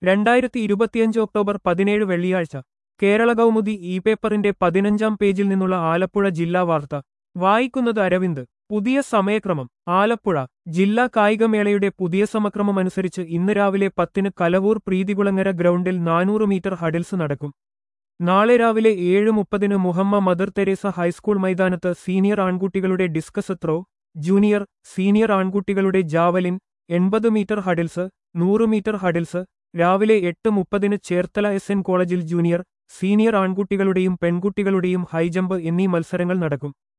രണ്ടായിരത്തി ഇരുപത്തിയഞ്ച് ഒക്ടോബർ പതിനേഴ് വെള്ളിയാഴ്ച കേരള കൗമുദി ഇ പേപ്പറിന്റെ പതിനഞ്ചാം പേജിൽ നിന്നുള്ള ആലപ്പുഴ ജില്ലാ വാർത്ത വായിക്കുന്നത് അരവിന്ദ് പുതിയ സമയക്രമം ആലപ്പുഴ ജില്ലാ കായികമേളയുടെ പുതിയ സമക്രമം അനുസരിച്ച് ഇന്ന് രാവിലെ പത്തിന് കലവൂർ പ്രീതികുളങ്ങര ഗ്രൗണ്ടിൽ നാനൂറ് മീറ്റർ ഹഡിൽസ് നടക്കും നാളെ രാവിലെ ഏഴ് മുപ്പതിന് മുഹമ്മ മദർ തെരേസ ഹൈസ്കൂൾ മൈതാനത്ത് സീനിയർ ആൺകുട്ടികളുടെ ഡിസ്കസ് ത്രോ ജൂനിയർ സീനിയർ ആൺകുട്ടികളുടെ ജാവലിൻ എൺപത് മീറ്റർ ഹഡിൽസ് നൂറ് മീറ്റർ ഹഡിൽസ് രാവിലെ എട്ട് മുപ്പതിന് ചേർത്തല എസ് എൻ കോളേജിൽ ജൂനിയർ സീനിയർ ആൺകുട്ടികളുടെയും പെൺകുട്ടികളുടെയും ഹൈജമ്പ് എന്നീ മത്സരങ്ങൾ നടക്കും